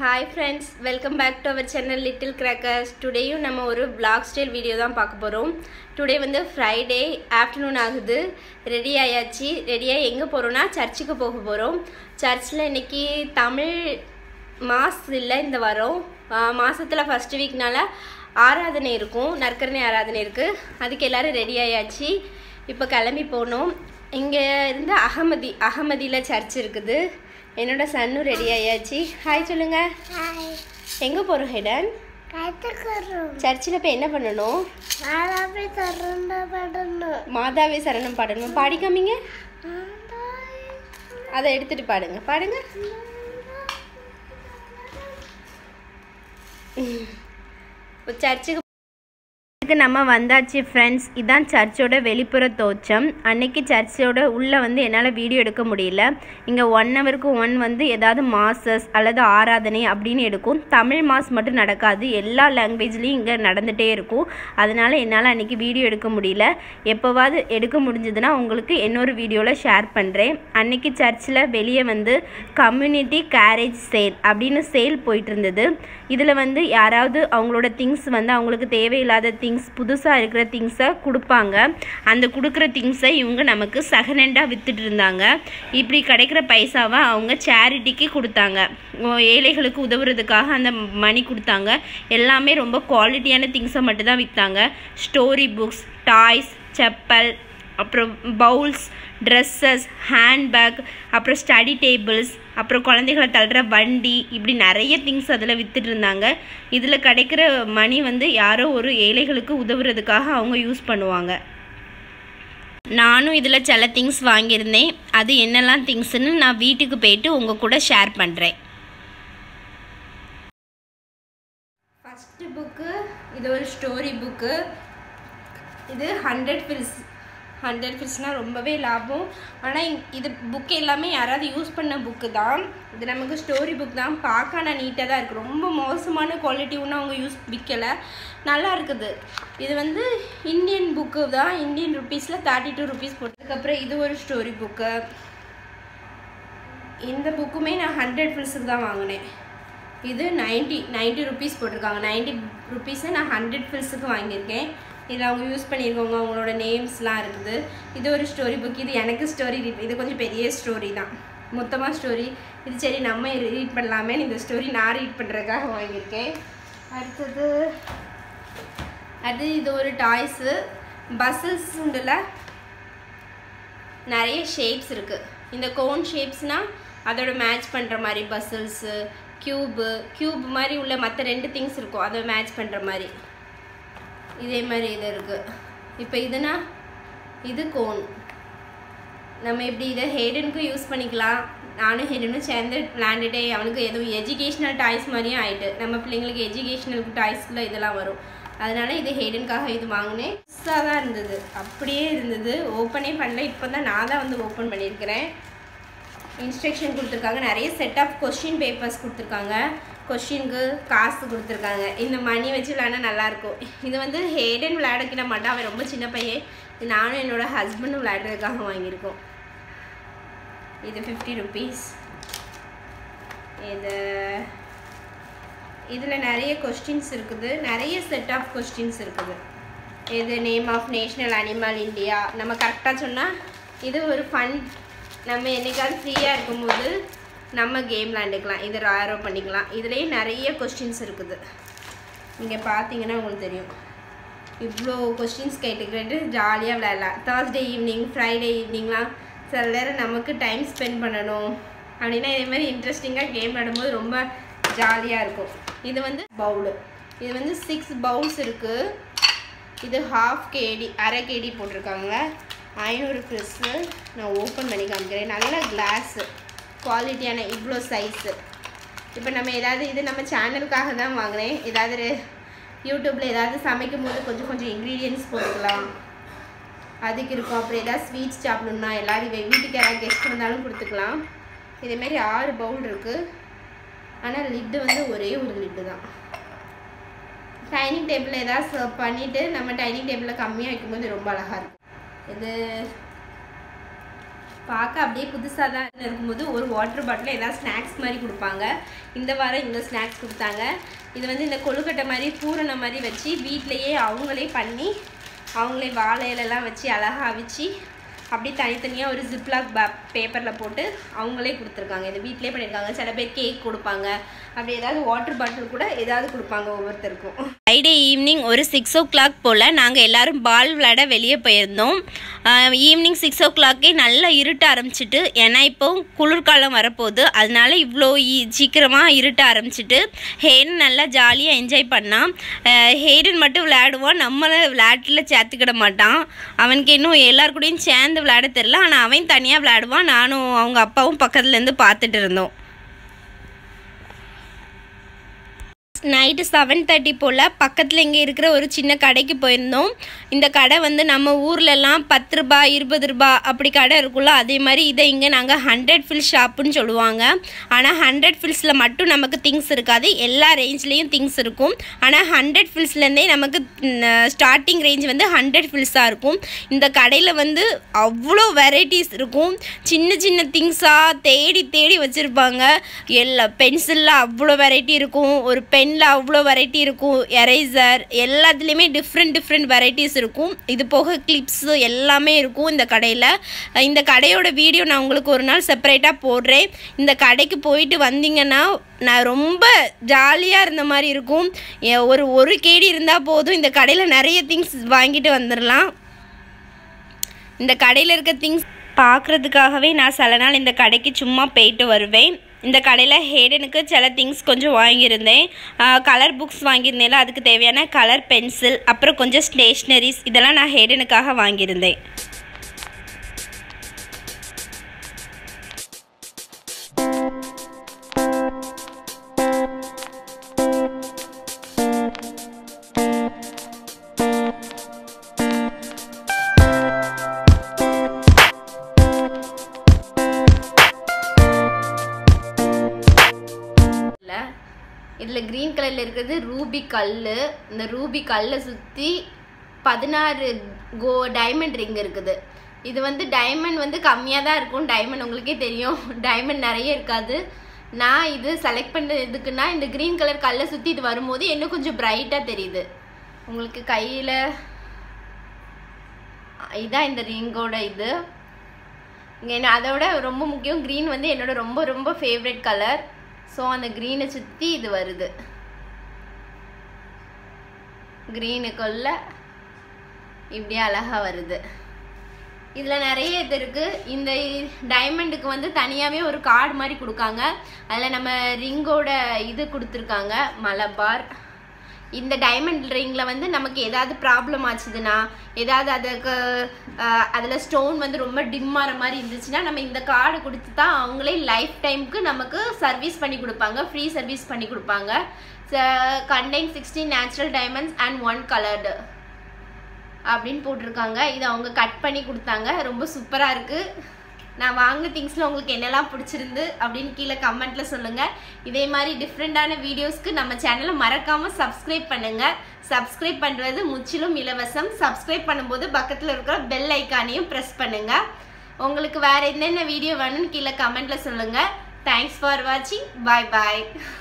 hi friends welcome back to our channel little crackers டுடேயும் நம்ம ஒரு vlog ஸ்டைல் வீடியோ தான் பார்க்க போகிறோம் டுடே வந்து ஃப்ரைடே ஆஃப்டர்நூன் ஆகுது ரெடி ஆயாச்சு ரெடியாக எங்கே போகிறோன்னா சர்ச்சுக்கு போக போகிறோம் சர்ச்சில் இன்னைக்கு தமிழ் மாஸ் இல்லை இந்த வாரம் மாதத்தில் ஃபஸ்ட் வீக்னால ஆராதனை இருக்கும் நற்கரணை ஆராதனை இருக்குது அதுக்கு எல்லோரும் ரெடி ஆயாச்சு இப்போ கிளம்பி போனோம் இங்கே இருந்து அகமதி அகமதியில் சர்ச் இருக்குது என்னோட சன்னும் ரெடி ஆயாச்சு ஹாய் சொல்லுங்க ஹாய் எங்கே போகிறோம் ஹெடன் கற்றுக்கிறோம் சர்ச்சில் இப்போ என்ன பண்ணணும் நாளாவே திறந்த படணும் மாதாவே சரணம் பாடணும் பாடி காமிங்க அதை எடுத்துட்டு பாடுங்க பாடுங்க இப்போ சர்ச்சுக்கு இதுக்கு நம்ம வந்தாச்சு ஃப்ரெண்ட்ஸ் இதான் சர்ச்சோட வெளிப்புற தோற்றம் அன்னைக்கு சர்ச்சோட உள்ளே வந்து என்னால் வீடியோ எடுக்க முடியல இங்கே ஒன் ஹவருக்கு ஒன் வந்து ஏதாவது மாசஸ் அல்லது ஆராதனை அப்படின்னு எடுக்கும் தமிழ் மாஸ் மட்டும் நடக்காது எல்லா லாங்குவேஜ்லேயும் இங்கே நடந்துகிட்டே இருக்கும் அதனால் என்னால் அன்றைக்கி வீடியோ எடுக்க முடியல எப்போவாது எடுக்க முடிஞ்சதுன்னா உங்களுக்கு இன்னொரு வீடியோவில் ஷேர் பண்ணுறேன் அன்னைக்கு சர்ச்சில் வெளியே வந்து கம்யூனிட்டி கேரேஜ் சேல் அப்படின்னு சேல் போயிட்டு இருந்தது இதில் வந்து யாராவது அவங்களோட திங்ஸ் வந்து அவங்களுக்கு தேவையில்லாத திங்ஸ் புதுசாக இருக்கிற திங்ஸை கொடுப்பாங்க அந்த கொடுக்குற திங்ஸை இவங்க நமக்கு செகண்ட் வித்துட்டு இருந்தாங்க இப்படி கிடைக்கிற பைசாவை அவங்க சேரிட்டிக்கு கொடுத்தாங்க ஓ, ஏழைகளுக்கு உதவுறதுக்காக அந்த மணி கொடுத்தாங்க எல்லாமே ரொம்ப குவாலிட்டியான திங்ஸை மட்டும்தான் விற்றாங்க ஸ்டோரி புக்ஸ் டாய்ஸ் செப்பல் அப்புறம் பவுல்ஸ் ட்ரெஸ்ஸஸ் ஹேண்ட்பேக் அப்புறம் ஸ்டடி டேபிள்ஸ் அப்புறம் குழந்தைகளை தள்ளுற வண்டி இப்படி நிறைய திங்ஸ் அதில் வித்துட்டு இருந்தாங்க இதில் கிடைக்கிற மணி வந்து யாரோ ஒரு ஏழைகளுக்கு உதவுறதுக்காக அவங்க யூஸ் பண்ணுவாங்க நானும் இதில் சில திங்ஸ் வாங்கியிருந்தேன் அது என்னெல்லாம் திங்ஸ்னு நான் வீட்டுக்கு போயிட்டு உங்கள் கூட ஷேர் பண்ணுறேன் ஃபஸ்ட்டு புக்கு இது ஒரு ஸ்டோரி புக்கு இது ஹண்ட்ரட் ஃபில்ஸ் ஹண்ட்ரட் ஃபில்ஸ்னால் ரொம்பவே லாபம் ஆனால் இது புக் எல்லாமே யாராவது யூஸ் பண்ண புக்கு தான் இது நமக்கு ஸ்டோரி புக் தான் பார்க்க ஆனால் நீட்டாக தான் இருக்குது ரொம்ப மோசமான குவாலிட்டி ஒன்றும் அவங்க யூஸ் விற்கலை நல்லா இருக்குது இது வந்து இந்தியன் புக்கு தான் இந்தியன் ருபீஸில் தேர்ட்டி டூ ருபீஸ் போட்டதுக்கப்புறம் இது ஒரு ஸ்டோரி புக்கு இந்த புக்குமே நான் ஹண்ட்ரட் ஃபில்ஸுக்கு தான் வாங்கினேன் இது நைன்ட்டி நைன்ட்டி ருபீஸ் போட்டிருக்காங்க நைன்ட்டி ருபீஸை நான் ஹண்ட்ரட் ஃபில்ஸுக்கு வாங்கியிருக்கேன் இதில் அவங்க யூஸ் பண்ணியிருக்கவங்க அவங்களோட நேம்ஸ்லாம் இருக்குது இது ஒரு ஸ்டோரி புக் இது எனக்கு ஸ்டோரி இது கொஞ்சம் பெரிய ஸ்டோரி தான் மொத்தமாக ஸ்டோரி இது சரி நம்ம ரீட் பண்ணலாமே இந்த ஸ்டோரி நான் ரீட் பண்ணுறதுக்காக வாங்கியிருக்கேன் அடுத்தது அது இது ஒரு டாய்ஸு பஸ்ஸஸ் உண்டுல நிறைய ஷேப்ஸ் இருக்குது இந்த கோன் ஷேப்ஸ்னால் அதோட மேட்ச் பண்ணுற மாதிரி பஸ்ஸல்ஸு க்யூபு க்யூப் மாதிரி உள்ள மற்ற ரெண்டு திங்ஸ் இருக்கும் அதை மேட்ச் பண்ணுற மாதிரி இதே மாதிரி இது இருக்குது இப்போ இதுனா இது கோன் நம்ம எப்படி இதை ஹேடனுக்கும் யூஸ் பண்ணிக்கலாம் நானும் ஹேடனும் சேர்ந்து விளாண்டுட்டே அவனுக்கு எதுவும் எஜுகேஷ்னல் டாய்ஸ் மாதிரியும் ஆயிட்டு நம்ம பிள்ளைங்களுக்கு எஜுகேஷ்னல் டாய்ஸில் இதெல்லாம் வரும் அதனால இது ஹேடனுக்காக இது வாங்கினேன் புதுசாக தான் இருந்தது அப்படியே இருந்தது ஓப்பனே பண்ணல இப்போ தான் நான் தான் வந்து ஓப்பன் பண்ணியிருக்கிறேன் இன்ஸ்ட்ரக்ஷன் கொடுத்துருக்காங்க நிறைய செட் ஆஃப் கொஷின் பேப்பர்ஸ் கொடுத்துருக்காங்க கொஷினுக்கு காசு கொடுத்துருக்காங்க இந்த மணி வச்சு விளையாண்டா நல்லாயிருக்கும் இது வந்து ஹேடன் விளையாடக்கிட மாட்டான் அவன் ரொம்ப சின்ன பையன் இது நானும் என்னோட ஹஸ்பண்டும் விளையாடுறதுக்காக வாங்கியிருக்கோம் இது ஃபிஃப்டி ருபீஸ் இது இதில் நிறைய கொஸ்டின்ஸ் இருக்குது நிறைய செட் ஆஃப் கொஸ்டின்ஸ் இருக்குது இது name of national animal India நம்ம கரெக்டாக சொன்னால் இது ஒரு ஃபன் நம்ம என்னைக்காவது ஃப்ரீயாக இருக்கும்போது நம்ம கேம் விளாண்டுக்கலாம் இது ராயரோ பண்ணிக்கலாம் இதுலேயே நிறைய கொஸ்டின்ஸ் இருக்குது நீங்கள் பார்த்தீங்கன்னா உங்களுக்கு தெரியும் இவ்வளோ கொஸ்டின்ஸ் கேட்டுக்கிட்டு ஜாலியாக விளையாடலாம் தேர்ஸ்டே ஈவினிங் ஃப்ரைடே ஈவினிங்லாம் சில நேரம் நமக்கு டைம் ஸ்பெண்ட் பண்ணணும் அப்படின்னா இதே மாதிரி இன்ட்ரெஸ்டிங்காக கேம் விளையாடும்போது ரொம்ப ஜாலியாக இருக்கும் இது வந்து பவுலு இது வந்து சிக்ஸ் பவுல்ஸ் இருக்குது இது ஹாஃப் கேடி அரை கேடி போட்டிருக்காங்க ஐநூறு ஃபில்ஸு நான் ஓப்பன் பண்ணி காமிக்கிறேன் நல்ல கிளாஸு குவாலிட்டியான இவ்வளோ சைஸு இப்போ நம்ம ஏதாவது இது நம்ம சேனலுக்காக தான் வாங்கினேன் ஏதாவது யூடியூப்பில் ஏதாவது சமைக்கும் போது கொஞ்சம் கொஞ்சம் இன்க்ரீடியன்ஸ் போட்டுக்கலாம் அதுக்கு இருக்கும் அப்புறம் ஏதாவது ஸ்வீட்ஸ் சாப்பிடணுன்னா எல்லோரும் வீட்டுக்கு யாராவது கெஸ்ட் வந்தாலும் கொடுத்துக்கலாம் இதேமாரி ஆறு பவுல் இருக்குது ஆனால் லிட்டு வந்து ஒரே ஒரு லிட்டு தான் டைனிங் டேபிளில் ஏதாவது சர்வ் பண்ணிவிட்டு நம்ம டைனிங் டேபிளில் கம்மியாக வைக்கும்போது ரொம்ப அழகாக இருக்கும் இது பார்க்க அப்படியே புதுசாக தான் இருக்கும்போது ஒரு வாட்டர் பாட்டில் ஏதாவது ஸ்நாக்ஸ் மாதிரி கொடுப்பாங்க இந்த வாரம் இந்த ஸ்நாக்ஸ் கொடுத்தாங்க இது வந்து இந்த கொழுக்கட்டை மாதிரி பூரணை மாதிரி வச்சு வீட்டிலையே அவங்களே பண்ணி அவங்களே வாழை இலைலாம் வச்சு அழகாக அவிச்சு அப்படியே தனித்தனியாக ஒரு ஜிப்லாக் பே பேப்பரில் போட்டு அவங்களே கொடுத்துருக்காங்க இது வீட்டிலே பண்ணியிருக்காங்க சில பேர் கேக் கொடுப்பாங்க அப்படி ஏதாவது வாட்டர் பாட்டில் கூட ஏதாவது கொடுப்பாங்க ஒவ்வொருத்தருக்கும் ஃப்ரைடே ஈவினிங் ஒரு சிக்ஸ் ஓ கிளாக் போல் நாங்கள் எல்லோரும் பால் விளையாட வெளியே போயிருந்தோம் ஈவினிங் சிக்ஸ் ஓ கிளாக்கே நல்லா இருட்ட ஆரம்பிச்சிட்டு ஏன்னா இப்போ குளிர்காலம் வரப்போகுது அதனால இவ்வளோ சீக்கிரமாக இருட்ட ஆரம்பிச்சிட்டு ஹேடன் நல்லா ஜாலியாக என்ஜாய் பண்ணான் ஹேடன் மட்டும் விளையாடுவான் நம்மளை விளையாட்டில் சேர்த்துக்கிட மாட்டான் அவனுக்கு இன்னும் எல்லார் கூடயும் சேர்ந்து விளையாட தெரில ஆனால் அவன் தனியாக விளையாடுவான் நானும் அவங்க அப்பாவும் பக்கத்துலேருந்து பார்த்துட்டு இருந்தோம் நைட்டு செவன் தேர்ட்டி போல் பக்கத்தில் இங்கே இருக்கிற ஒரு சின்ன கடைக்கு போயிருந்தோம் இந்த கடை வந்து நம்ம ஊர்லெலாம் பத்து ரூபா இருபது ரூபா அப்படி கடை இருக்குல்ல அதே மாதிரி இதை இங்கே நாங்கள் ஹண்ட்ரட் ஃபில் ஷாப்புன்னு சொல்லுவாங்க ஆனால் ஹண்ட்ரட் ஃபில்ஸில் மட்டும் நமக்கு திங்ஸ் இருக்காது எல்லா ரேஞ்ச்லேயும் திங்ஸ் இருக்கும் ஆனால் ஹண்ட்ரட் ஃபில்ஸ்லேருந்தே நமக்கு ஸ்டார்டிங் ரேஞ்ச் வந்து ஹண்ட்ரட் ஃபில்ஸாக இருக்கும் இந்த கடையில் வந்து அவ்வளோ வெரைட்டிஸ் இருக்கும் சின்ன சின்ன திங்ஸாக தேடி தேடி வச்சுருப்பாங்க எல்லா பென்சிலில் அவ்வளோ வெரைட்டி இருக்கும் ஒரு பென் பெனில் அவ்வளோ வெரைட்டி இருக்கும் எரேசர் எல்லாத்துலேயுமே டிஃப்ரெண்ட் டிஃப்ரெண்ட் வெரைட்டிஸ் இருக்கும் இது போக கிளிப்ஸு எல்லாமே இருக்கும் இந்த கடையில் இந்த கடையோட வீடியோ நான் உங்களுக்கு ஒரு நாள் செப்பரேட்டாக போடுறேன் இந்த கடைக்கு போயிட்டு வந்தீங்கன்னா நான் ரொம்ப ஜாலியாக இருந்த மாதிரி இருக்கும் ஒரு ஒரு கேடி இருந்தால் போதும் இந்த கடையில் நிறைய திங்ஸ் வாங்கிட்டு வந்துடலாம் இந்த கடையில் இருக்க திங்ஸ் பார்க்குறதுக்காகவே நான் சில நாள் இந்த கடைக்கு சும்மா போயிட்டு வருவேன் இந்த கடையில் ஹேடனுக்கு சில திங்ஸ் கொஞ்சம் வாங்கியிருந்தேன் கலர் புக்ஸ் வாங்கியிருந்தேன்ல அதுக்கு தேவையான கலர் பென்சில் அப்புறம் கொஞ்சம் ஸ்டேஷ்னரிஸ் இதெல்லாம் நான் ஹேடனுக்காக வாங்கியிருந்தேன் இதில் க்ரீன் கலரில் இருக்கிறது ரூபி கல் இந்த ரூபி கல்லை சுற்றி பதினாறு கோ டைமண்ட் ரிங் இருக்குது இது வந்து டைமண்ட் வந்து கம்மியாக தான் இருக்கும் டைமண்ட் உங்களுக்கே தெரியும் டைமண்ட் நிறைய இருக்காது நான் இது செலக்ட் பண்ண இதுக்குன்னா இந்த க்ரீன் கலர் கல்லை சுற்றி இது வரும்போது இன்னும் கொஞ்சம் பிரைட்டாக தெரியுது உங்களுக்கு கையில் இதான் இந்த ரிங்கோட இது இங்கே அதோட ரொம்ப முக்கியம் க்ரீன் வந்து என்னோட ரொம்ப ரொம்ப ஃபேவரட் கலர் ஸோ அந்த க்ரீனை சுற்றி இது வருது க்ரீனுக்குள்ள இப்படியே அழகாக வருது இதில் நிறைய இது இருக்குது இந்த டைமண்டுக்கு வந்து தனியாகவே ஒரு கார்டு மாதிரி கொடுக்காங்க அதில் நம்ம ரிங்கோட இது கொடுத்துருக்காங்க மலபார் இந்த டைமண்ட் ரிங்கில் வந்து நமக்கு ஏதாவது ப்ராப்ளம் ஆச்சுதுன்னா ஏதாவது அதுக்கு அதில் ஸ்டோன் வந்து ரொம்ப டிம் ஆகிற மாதிரி இருந்துச்சுன்னா நம்ம இந்த கார்டு கொடுத்து தான் அவங்களே லைஃப் டைமுக்கு நமக்கு சர்வீஸ் பண்ணி கொடுப்பாங்க ஃப்ரீ சர்வீஸ் பண்ணி கொடுப்பாங்க contain sixteen natural diamonds and one coloured அப்படின்னு போட்டிருக்காங்க இது அவங்க கட் பண்ணி கொடுத்தாங்க ரொம்ப சூப்பராக இருக்குது நான் வாங்க திங்ஸில் உங்களுக்கு என்னெல்லாம் பிடிச்சிருந்து அப்படின்னு கீழே கமெண்ட்டில் சொல்லுங்கள் இதே மாதிரி டிஃப்ரெண்ட்டான வீடியோஸ்க்கு நம்ம சேனலை மறக்காமல் சப்ஸ்கிரைப் பண்ணுங்கள் சப்ஸ்கிரைப் பண்ணுறது முற்றிலும் இலவசம் சப்ஸ்கிரைப் பண்ணும்போது பக்கத்தில் இருக்கிற பெல் ஐக்கானையும் ப்ரெஸ் பண்ணுங்கள் உங்களுக்கு வேறு என்னென்ன வீடியோ வேணும்னு கீழே கமெண்ட்டில் சொல்லுங்கள் தேங்க்ஸ் ஃபார் வாட்சிங் பாய் பாய்